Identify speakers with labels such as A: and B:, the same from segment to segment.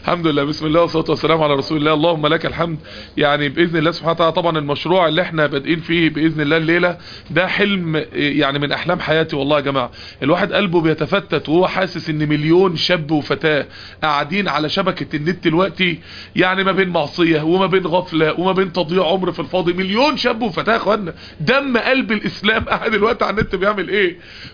A: الحمد لله بسم الله والصلاه والسلام على رسول الله اللهم لك الحمد يعني باذن الله سبحانه وتعالى طبعا المشروع اللي احنا بادئين فيه باذن الله الليله ده حلم يعني من احلام حياتي والله يا جماعه الواحد قلبه بيتفتت وهو حاسس ان مليون شاب وفتاه قاعدين على شبكه النت دلوقتي يعني ما بين معصيه وما بين غفله وما بين تضييع عمر في الفاضي مليون شاب وفتاه يا اخوانا دم قلب الاسلام قاعد دلوقتي على النت بيعمل ايه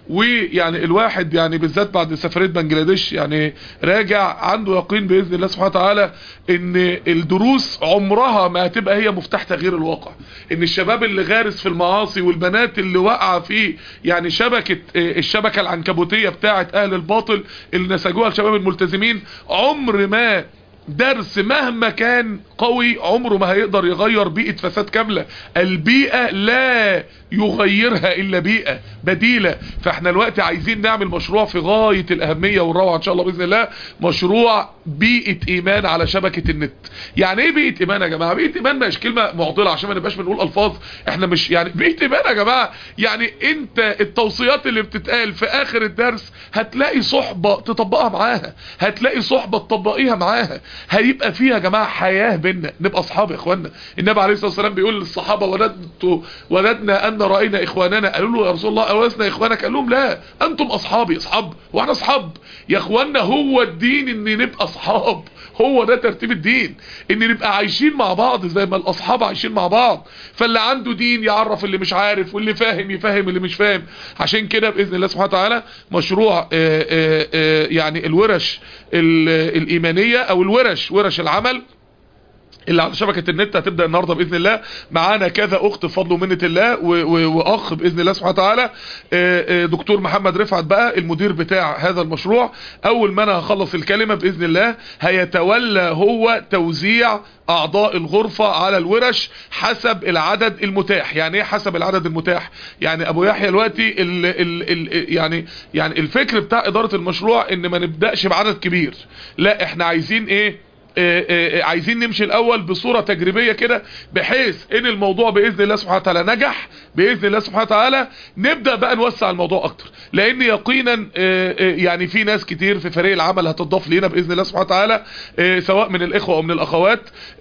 A: ويعني الواحد يعني بالذات بعد سفريه بنجلاديش يعني راجع عنده يقين باذن الله سبحانه وتعالى ان الدروس عمرها ما هتبقى هي مفتاح تغيير الواقع ان الشباب اللي غارس في المعاصي والبنات اللي واقعه في يعني شبكه الشبكه العنكبوتيه بتاعه اهل الباطل اللي نسجوها الشباب الملتزمين عمر ما درس مهما كان قوي عمره ما هيقدر يغير بيئة فساد كاملة البيئة لا يغيرها الا بيئة بديلة فاحنا الوقت عايزين نعمل مشروع في غاية الاهمية والروعة ان شاء الله باذن الله مشروع بيئة ايمان على شبكة النت يعني ايه بيئة ايمان يا جماعة بيئة ايمان مش كلمة معضلة عشان ما نبقاش بنقول الفاظ احنا مش يعني بيئة ايمان يا جماعة يعني انت التوصيات اللي بتتقال في اخر الدرس هتلاقي صحبة تطبقها معاها هتلاقي صحبة تطبقيها معاها هيبقى فيها يا جماعة حياة بينا نبقى اصحاب يا اخوانا النبي عليه الصلاة والسلام بيقول للصحابة وددت وددنا ان رأينا اخواننا قالوا له يا رسول الله أولسنا اخوانك قال لهم لا انتم اصحابي اصحاب واحنا اصحاب يا اخوانا هو الدين ان نبقى اصحاب هو ده ترتيب الدين ان نبقى عايشين مع بعض زي ما الاصحاب عايشين مع بعض فاللي عنده دين يعرف اللي مش عارف واللي فاهم يفهم اللي مش فاهم عشان كده باذن الله سبحانه وتعالى مشروع آآ آآ يعني الورش الايمانيه او الورش ورش العمل اللي على شبكة النت هتبدأ النهاردة بإذن الله معانا كذا أخت بفضل ومنة الله وأخ بإذن الله سبحانه وتعالى دكتور محمد رفعت بقى المدير بتاع هذا المشروع أول ما أنا هخلص الكلمة بإذن الله هيتولى هو توزيع أعضاء الغرفة على الورش حسب العدد المتاح يعني ايه حسب العدد المتاح يعني أبو يحيى دلوقتي ال ال ال يعني يعني الفكر بتاع إدارة المشروع إن ما نبدأش بعدد كبير لا احنا عايزين ايه آآ آآ عايزين نمشي الاول بصورة تجريبية كده بحيث ان الموضوع باذن الله سبحانه وتعالى نجح باذن الله سبحانه وتعالى نبدأ بقى نوسع الموضوع اكتر لان يقينا يعني في ناس كتير في فريق العمل هتضاف لينا باذن الله سبحانه وتعالى سواء من الاخوة او من الاخوات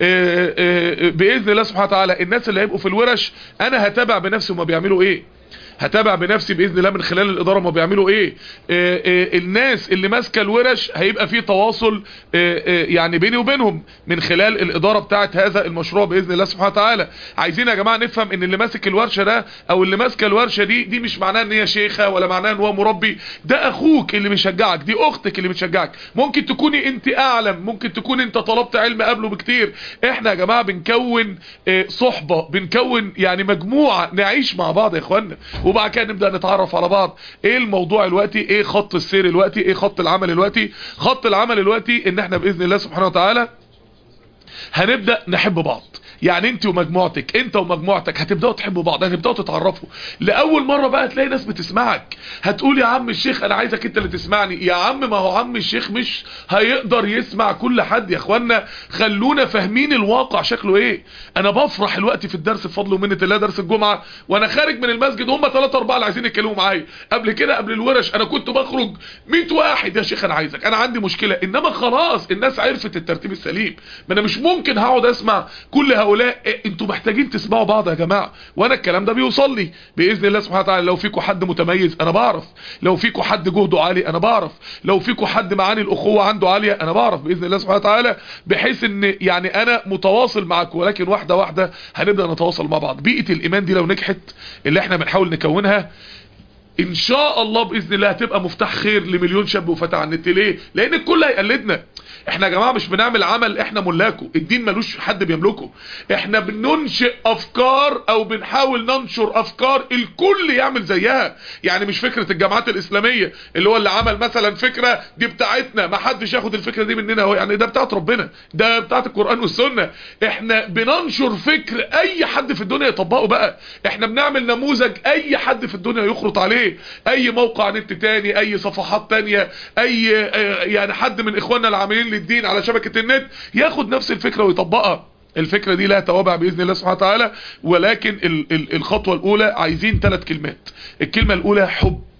A: باذن الله سبحانه وتعالى الناس اللي هيبقوا في الورش انا هتابع بنفسي هما بيعملوا ايه هتابع بنفسي باذن الله من خلال الاداره ما بيعملوا ايه آآ آآ الناس اللي ماسكه الورش هيبقى في تواصل آآ يعني بيني وبينهم من خلال الاداره بتاعه هذا المشروع باذن الله سبحانه وتعالى عايزين يا جماعه نفهم ان اللي ماسك الورشه ده او اللي ماسكه الورشه دي دي مش معناها ان هي شيخه ولا معناها ان هو مربي ده اخوك اللي بيشجعك دي اختك اللي بتشجعك ممكن تكوني انت اعلم ممكن تكون انت طلبت علم قبله بكتير احنا يا جماعه بنكون صحبه بنكون يعني مجموعه نعيش مع بعض يا اخوانا وبعد كده نبدأ نتعرف على بعض ايه الموضوع الوقتي ايه خط السير الوقتي ايه خط العمل الوقتي خط العمل الوقتي ان احنا باذن الله سبحانه وتعالى هنبدأ نحب بعض يعني انت ومجموعتك انت ومجموعتك هتبداوا تحبوا بعض هتبداوا تتعرفوا لاول مره بقى تلاقي ناس بتسمعك هتقول يا عم الشيخ انا عايزك انت اللي تسمعني يا عم ما هو عم الشيخ مش هيقدر يسمع كل حد يا اخوانا خلونا فاهمين الواقع شكله ايه انا بفرح الوقت في الدرس بفضل ومنه الله درس الجمعه وانا خارج من المسجد هم 3 4 اللي عايزين يتكلموا معايا قبل كده قبل الورش انا كنت بخرج 100 واحد يا شيخ انا عايزك انا عندي مشكله انما خلاص الناس عرفت الترتيب السليم ما انا مش ممكن هقعد اسمع كل هؤلاء انتوا محتاجين تسمعوا بعض يا جماعه وانا الكلام ده بيوصل لي باذن الله سبحانه وتعالى لو فيكم حد متميز انا بعرف لو فيكم حد جهده عالي انا بعرف لو فيكم حد معاني الاخوه عنده عاليه انا بعرف باذن الله سبحانه وتعالى بحيث ان يعني انا متواصل معاكم ولكن واحده واحده هنبدا نتواصل مع بعض بيئه الايمان دي لو نجحت اللي احنا بنحاول نكونها ان شاء الله باذن الله هتبقى مفتاح خير لمليون شاب وفتى على النت ليه لان الكل هيقلدنا احنا يا جماعه مش بنعمل عمل احنا ملاكه الدين ملوش حد بيملكه احنا بننشئ افكار او بنحاول ننشر افكار الكل يعمل زيها يعني مش فكره الجامعات الاسلاميه اللي هو اللي عمل مثلا فكره دي بتاعتنا ما حدش ياخد الفكره دي مننا هو يعني ده بتاعت ربنا ده بتاعت القران والسنه احنا بننشر فكر اي حد في الدنيا يطبقه بقى احنا بنعمل نموذج اي حد في الدنيا يخرط عليه اي موقع نت تاني اي صفحات تانية اي يعني حد من اخواننا العاملين للدين على شبكة النت ياخد نفس الفكرة ويطبقها الفكرة دي لها توابع بإذن الله سبحانه وتعالى ولكن ال ال الخطوة الأولى عايزين ثلاث كلمات الكلمة الأولى حب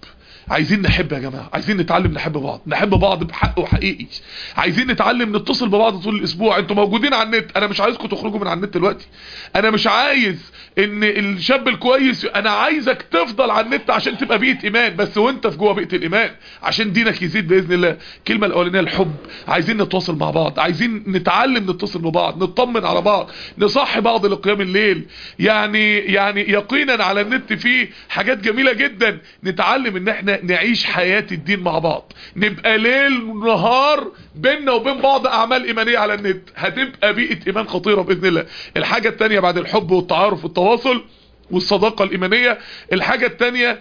A: عايزين نحب يا جماعة عايزين نتعلم نحب بعض نحب بعض بحق وحقيقي عايزين نتعلم نتصل ببعض طول الاسبوع انتوا موجودين على النت انا مش عايزكم تخرجوا من على النت دلوقتي انا مش عايز ان الشاب الكويس انا عايزك تفضل على النت عشان تبقى بيئة ايمان بس وانت في جوه بيئة الايمان عشان دينك يزيد باذن الله الكلمة الاولانية الحب عايزين نتواصل مع بعض عايزين نتعلم نتصل ببعض نطمن على بعض نصحي بعض لقيام الليل يعني يعني يقينا على النت فيه حاجات جميلة جدا نتعلم ان احنا نعيش حياة الدين مع بعض نبقى ليل ونهار بيننا وبين بعض اعمال ايمانية على النت هتبقى بيئة ايمان خطيرة باذن الله الحاجة التانية بعد الحب والتعارف والتواصل والصداقة الإيمانية الحاجة التانية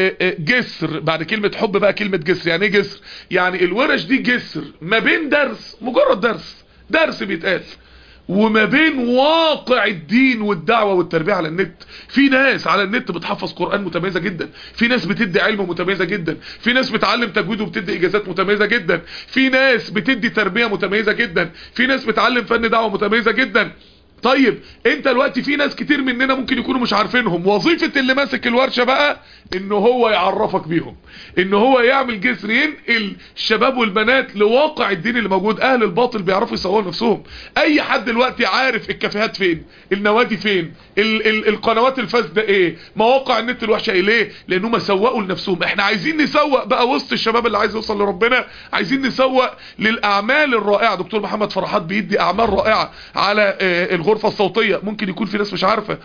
A: جسر بعد كلمة حب بقى كلمة جسر يعني ايه جسر يعني الورش دي جسر ما بين درس مجرد درس درس بيتقال وما بين واقع الدين والدعوة والتربية على النت في ناس على النت بتحفظ قرآن متميزة جدا في ناس بتدي علم متميزة جدا في ناس بتعلم تجويد وبتدي اجازات متميزة جدا في ناس بتدي تربية متميزة جدا في ناس بتعلم فن دعوة متميزة جدا طيب انت دلوقتي في ناس كتير مننا ممكن يكونوا مش عارفينهم وظيفة اللي ماسك الورشة بقى ان هو يعرفك بيهم ان هو يعمل جسر ينقل الشباب والبنات لواقع الدين اللي موجود اهل الباطل بيعرفوا يصوروا نفسهم اي حد دلوقتي عارف الكافيهات فين النوادي فين ال ال القنوات الفاسده ايه مواقع النت الوحشه ايه ليه لانهم سوقوا لنفسهم احنا عايزين نسوق بقى وسط الشباب اللي عايز يوصل لربنا عايزين نسوق للاعمال الرائعه دكتور محمد فرحات بيدي اعمال رائعه على آه الغرفه الصوتيه ممكن يكون في ناس مش عارفه آه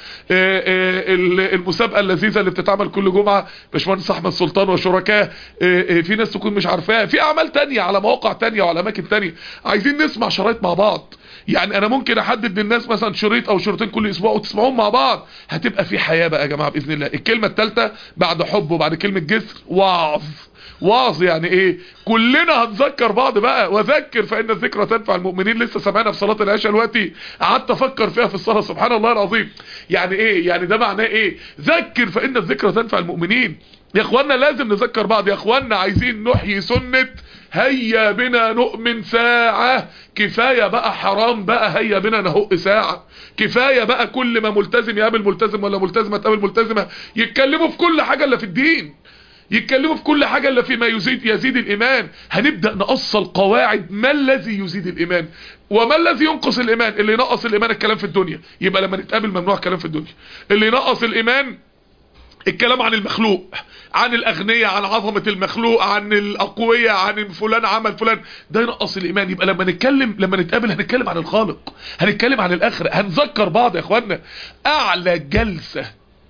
A: آه المسابقه اللذيذه اللي بتتعمل كل جمعه باشمهندس احمد سلطان وشركاه في ناس تكون مش عارفاها في اعمال تانية على مواقع تانية وعلى اماكن تانية عايزين نسمع شرايط مع بعض يعني انا ممكن احدد للناس مثلا شريط او شريطين كل اسبوع وتسمعوهم مع بعض هتبقى في حياة بقى يا جماعة باذن الله الكلمة الثالثه بعد حب وبعد كلمة جسر وعظ واعظ يعني ايه كلنا هنذكر بعض بقى وذكر فان الذكرى تنفع المؤمنين لسه سمعنا في صلاه العشاء دلوقتي قعدت افكر فيها في الصلاه سبحان الله العظيم يعني ايه يعني ده معناه ايه ذكر فان الذكرى تنفع المؤمنين يا اخوانا لازم نذكر بعض يا اخوانا عايزين نحيي سنة هيا بنا نؤمن ساعة كفاية بقى حرام بقى هيا بنا نهق ساعة كفاية بقى كل ما ملتزم يقابل ملتزم ولا ملتزمة تقابل ملتزمة يتكلموا في كل حاجة اللي في الدين يتكلموا في كل حاجة اللي فيما يزيد يزيد الإيمان هنبدأ نأصل قواعد ما الذي يزيد الإيمان وما الذي ينقص الإيمان اللي ينقص الإيمان الكلام في الدنيا يبقى لما نتقابل ممنوع الكلام في الدنيا اللي ينقص الإيمان الكلام عن المخلوق عن الأغنياء عن عظمة المخلوق عن الأقوياء عن فلان عمل فلان ده ينقص الإيمان يبقى لما نتكلم لما نتقابل هنتكلم عن الخالق هنتكلم عن الآخرة هنذكر بعض يا إخوانا أعلى جلسة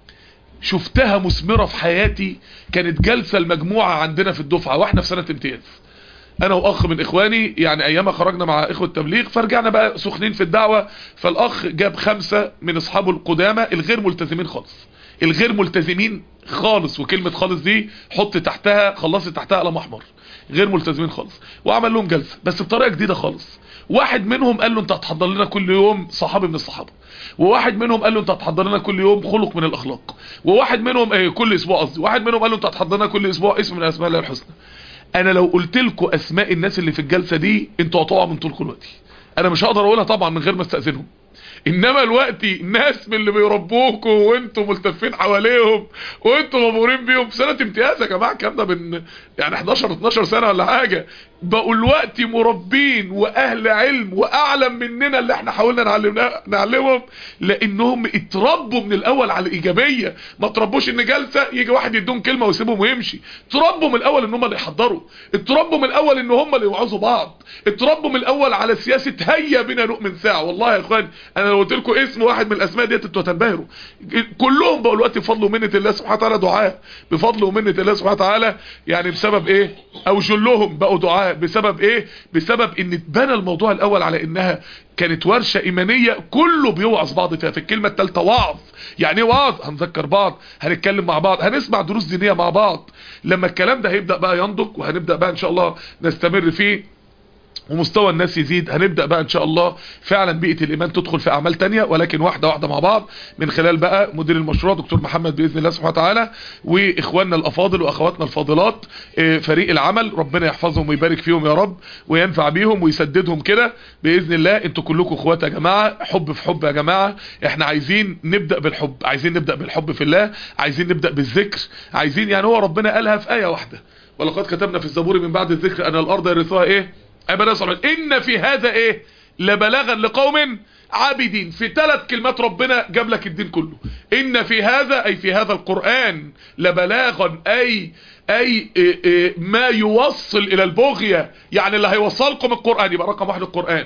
A: شفتها مثمرة في حياتي كانت جلسة المجموعة عندنا في الدفعة واحنا في سنة امتياز انا واخ من اخواني يعني ايام خرجنا مع اخوة التبليغ فرجعنا بقى سخنين في الدعوة فالاخ جاب خمسة من اصحابه القدامى الغير ملتزمين خالص الغير ملتزمين خالص وكلمة خالص دي حط تحتها خلصت تحتها قلم احمر غير ملتزمين خالص وعمل لهم جلسة بس بطريقة جديدة خالص واحد منهم قال له انت هتحضر لنا كل يوم صحابي من الصحابة وواحد منهم قال له انت هتحضر لنا كل يوم خلق من الاخلاق وواحد منهم ايه كل اسبوع قصدي واحد منهم قال له انت هتحضر لنا كل اسبوع اسم من اسماء الله الحسنى انا لو قلت لكم اسماء الناس اللي في الجلسة دي انتوا هتقعوا من طولكم دلوقتي انا مش هقدر اقولها طبعا من غير ما استاذنهم انما الوقت ناس من اللي بيربوكوا وانتوا ملتفين حواليهم وانتوا مبهورين بيهم في سنه امتياز يا جماعه الكلام ده من يعني 11 12 سنه ولا حاجه بقوا الوقت مربين واهل علم واعلم مننا اللي احنا حاولنا نعلمنا نعلمهم لانهم اتربوا من الاول على الايجابيه ما تربوش ان جلسه يجي واحد يدون كلمه ويسيبهم ويمشي اتربوا من الاول ان هم اللي يحضروا اتربوا من الاول ان هم اللي يوعظوا بعض اتربوا من الاول على سياسه هيا بنا نؤمن ساعه والله يا اخوان انا لو قلت لكم اسم واحد من الاسماء ديت انتوا هتنبهروا كلهم بقوا الوقت بفضل ومنه الله سبحانه وتعالى دعاء بفضل ومنه الله سبحانه وتعالى يعني بسبب ايه او جلهم بقوا دعاء بسبب ايه بسبب ان اتبنى الموضوع الاول على انها كانت ورشة ايمانية كله بيوعظ بعض فيها في الكلمة التالتة وعظ يعني ايه وعظ هنذكر بعض هنتكلم مع بعض هنسمع دروس دينية مع بعض لما الكلام ده هيبدأ بقى ينضج وهنبدأ بقى ان شاء الله نستمر فيه ومستوى الناس يزيد هنبدأ بقى ان شاء الله فعلا بيئة الايمان تدخل في اعمال تانية ولكن واحدة واحدة مع بعض من خلال بقى مدير المشروع دكتور محمد بإذن الله سبحانه وتعالى واخواننا الافاضل واخواتنا الفاضلات اه فريق العمل ربنا يحفظهم ويبارك فيهم يا رب وينفع بيهم ويسددهم كده بإذن الله انتوا كلكم اخوات يا جماعة حب في حب يا جماعة احنا عايزين نبدأ بالحب عايزين نبدأ بالحب في الله عايزين نبدأ بالذكر عايزين يعني هو ربنا قالها في آية واحدة ولقد كتبنا في الزبور من بعد الذكر ان الارض يرثها ايه ابدا صلى ان في هذا ايه لبلاغا لقوم عابدين في ثلاث كلمات ربنا جاب لك الدين كله ان في هذا اي في هذا القرآن لبلاغا اي اي إيه إيه ما يوصل الى البغية يعني اللي هيوصلكم القرآن يبقى رقم واحد القرآن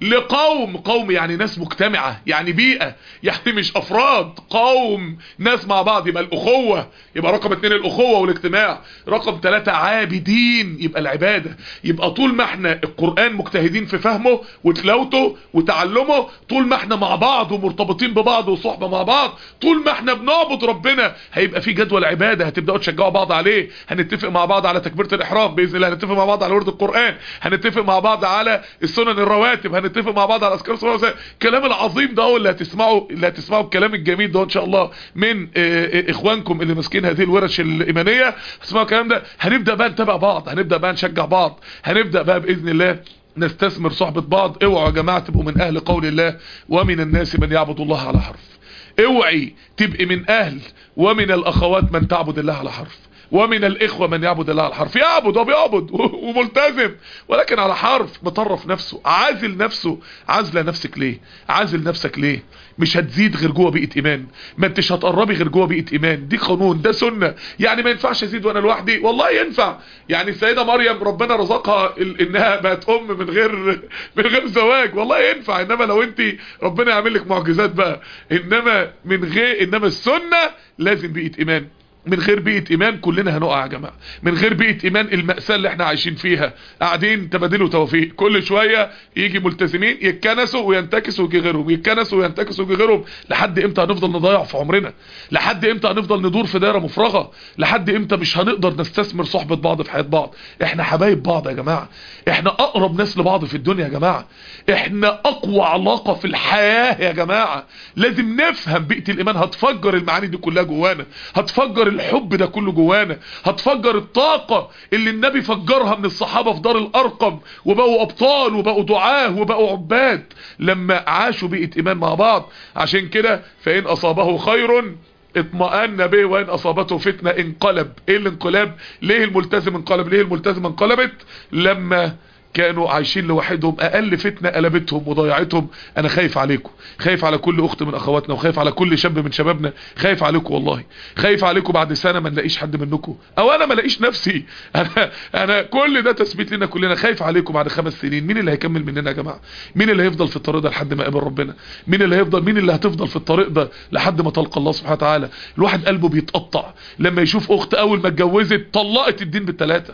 A: لقوم قوم يعني ناس مجتمعة يعني بيئة يعني مش افراد قوم ناس مع بعض يبقى الاخوة يبقى رقم اتنين الاخوة والاجتماع رقم ثلاثة عابدين يبقى العبادة يبقى طول ما احنا القرآن مجتهدين في فهمه وتلاوته وتعلمه طول ما احنا مع بعض ومرتبطين ببعض وصحبة مع بعض طول ما احنا بنعبد ربنا هيبقى في جدول عبادة هتبدأوا تشجعوا بعض عليه هنتفق مع بعض على تكبيرة الاحرام بإذن الله هنتفق مع بعض على ورد القرآن هنتفق مع بعض على السنن الرواتب هنتفق مع بعض على اذكار صلاه وسلام الكلام العظيم ده هو اللي هتسمعوا اللي هتسمعوا الكلام الجميل ده ان شاء الله من اخوانكم اللي ماسكين هذه الورش الايمانيه هتسمعوا الكلام ده هنبدا بقى نتابع بعض هنبدا بقى نشجع بعض هنبدا بقى باذن الله نستثمر صحبة بعض اوعوا يا جماعة تبقوا من اهل قول الله ومن الناس من يعبد الله على حرف اوعي تبقي من اهل ومن الاخوات من تعبد الله على حرف ومن الاخوة من يعبد الله على الحرف يعبد وبيعبد وملتزم ولكن على حرف مطرف نفسه عازل نفسه عازله نفسك ليه عازل نفسك ليه مش هتزيد غير جوه بيئه ايمان ما انتش هتقربي غير جوه بيئه ايمان دي قانون ده سنه يعني ما ينفعش ازيد وانا لوحدي والله ينفع يعني السيده مريم ربنا رزقها انها بقت ام من غير من غير زواج والله ينفع انما لو انت ربنا يعمل لك معجزات بقى انما من غير انما السنه لازم بيئه ايمان من غير بيئة ايمان كلنا هنقع يا جماعة من غير بيئة ايمان المأساة اللي احنا عايشين فيها قاعدين تبادلوا توفيق كل شوية يجي ملتزمين يتكنسوا وينتكسوا ويجي غيرهم يتكنسوا وينتكسوا ويجي غيرهم لحد امتى هنفضل نضيع في عمرنا لحد امتى هنفضل ندور في دائرة مفرغة لحد امتى مش هنقدر نستثمر صحبة بعض في حياة بعض احنا حبايب بعض يا جماعة احنا اقرب ناس لبعض في الدنيا يا جماعة احنا اقوى علاقة في الحياة يا جماعة لازم نفهم بيئة الايمان هتفجر المعاني دي كلها جوانا هتفجر الحب ده كله جوانا هتفجر الطاقة اللي النبي فجرها من الصحابة في دار الارقم وبقوا ابطال وبقوا دعاه وبقوا عباد لما عاشوا بيئة ايمان مع بعض عشان كده فان اصابه خير اطمأن به وان اصابته فتنة انقلب ايه الانقلاب ليه الملتزم انقلب ليه الملتزم انقلبت لما كانوا عايشين لوحدهم اقل فتنة قلبتهم وضيعتهم انا خايف عليكم خايف على كل اخت من اخواتنا وخايف على كل شاب من شبابنا خايف عليكم والله خايف عليكم بعد سنة ما نلاقيش حد منكم او انا ما لاقيش نفسي انا انا كل ده تثبيت لنا كلنا خايف عليكم بعد خمس سنين مين اللي هيكمل مننا يا جماعة مين اللي هيفضل في الطريق ده لحد ما يقابل ربنا مين اللي هيفضل مين اللي هتفضل في الطريق ده لحد ما تلقى الله سبحانه وتعالى الواحد قلبه بيتقطع لما يشوف اخت اول ما اتجوزت طلقت الدين بالثلاثه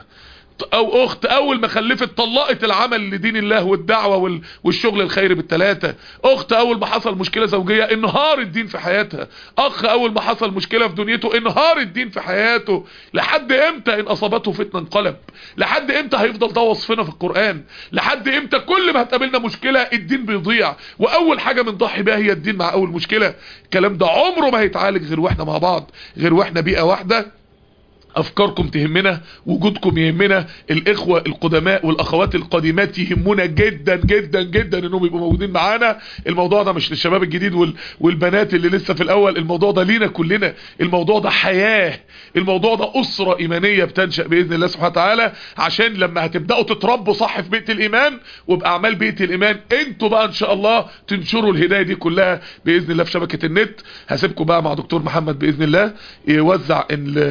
A: او اخت اول ما خلفت طلقت العمل لدين الله والدعوة والشغل الخيري بالثلاثة اخت اول ما حصل مشكلة زوجية انهار الدين في حياتها اخ اول ما حصل مشكلة في دنيته انهار الدين في حياته لحد امتى ان اصابته فتنة انقلب لحد امتى هيفضل ده وصفنا في القرآن لحد امتى كل ما هتقابلنا مشكلة الدين بيضيع واول حاجة بنضحي بها هي الدين مع اول مشكلة الكلام ده عمره ما هيتعالج غير واحنا مع بعض غير واحنا بيئة واحدة افكاركم تهمنا وجودكم يهمنا الاخوة القدماء والاخوات القديمات يهمنا جدا جدا جدا انهم يبقوا موجودين معانا الموضوع ده مش للشباب الجديد وال والبنات اللي لسه في الاول الموضوع ده لينا كلنا الموضوع ده حياة الموضوع ده اسرة ايمانية بتنشأ باذن الله سبحانه وتعالى عشان لما هتبدأوا تتربوا صح في بيئة الايمان وباعمال بيئة الايمان انتوا بقى ان شاء الله تنشروا الهداية دي كلها باذن الله في شبكة النت هسيبكم بقى مع دكتور محمد باذن الله يوزع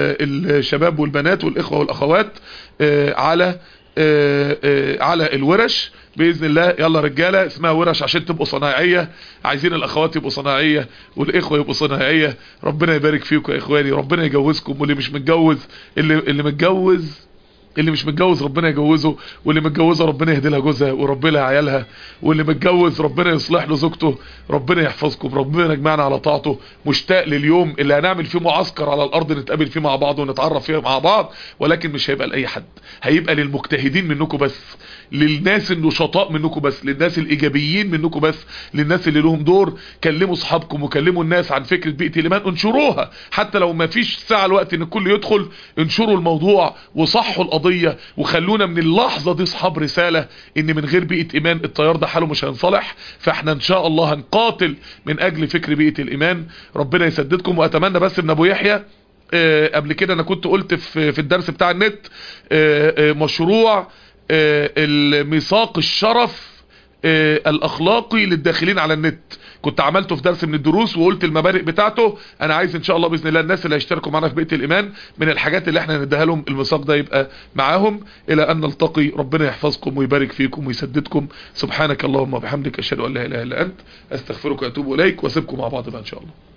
A: ال الشباب والبنات والإخوة والأخوات على على الورش بإذن الله يلا رجالة اسمها ورش عشان تبقوا صناعية عايزين الأخوات يبقوا صناعية والإخوة يبقوا صناعية ربنا يبارك فيكم يا إخواني ربنا يجوزكم واللي مش متجوز اللي, اللي متجوز اللي مش متجوز ربنا يجوزه واللي متجوزه ربنا يهدي لها جوزها وربي لها عيالها واللي متجوز ربنا يصلح له زوجته ربنا يحفظكم ربنا يجمعنا على طاعته مشتاق لليوم اللي هنعمل فيه معسكر على الارض نتقابل فيه مع بعض ونتعرف فيه مع بعض ولكن مش هيبقى لاي حد هيبقى للمجتهدين منكم بس للناس النشطاء منكم بس للناس الايجابيين منكم بس للناس اللي لهم دور كلموا اصحابكم وكلموا الناس عن فكره بيئه الايمان انشروها حتى لو ما فيش ساعه الوقت ان الكل يدخل انشروا الموضوع وصحوا القضيه وخلونا من اللحظه دي اصحاب رساله ان من غير بيئه ايمان التيار ده حاله مش هينصلح فاحنا ان شاء الله هنقاتل من اجل فكر بيئه الايمان ربنا يسددكم واتمنى بس من ابو يحيى آه، قبل كده انا كنت قلت في في الدرس بتاع النت آه، آه، مشروع آه، الميثاق الشرف آه، الاخلاقي للداخلين على النت كنت عملته في درس من الدروس وقلت المبادئ بتاعته انا عايز ان شاء الله باذن الله الناس اللي هيشتركوا معانا في بيئه الايمان من الحاجات اللي احنا نديها لهم الميثاق ده يبقى معاهم الى ان نلتقي ربنا يحفظكم ويبارك فيكم ويسددكم سبحانك اللهم وبحمدك اشهد ان لا اله الا انت استغفرك واتوب اليك واسيبكم مع بعض بقى ان شاء الله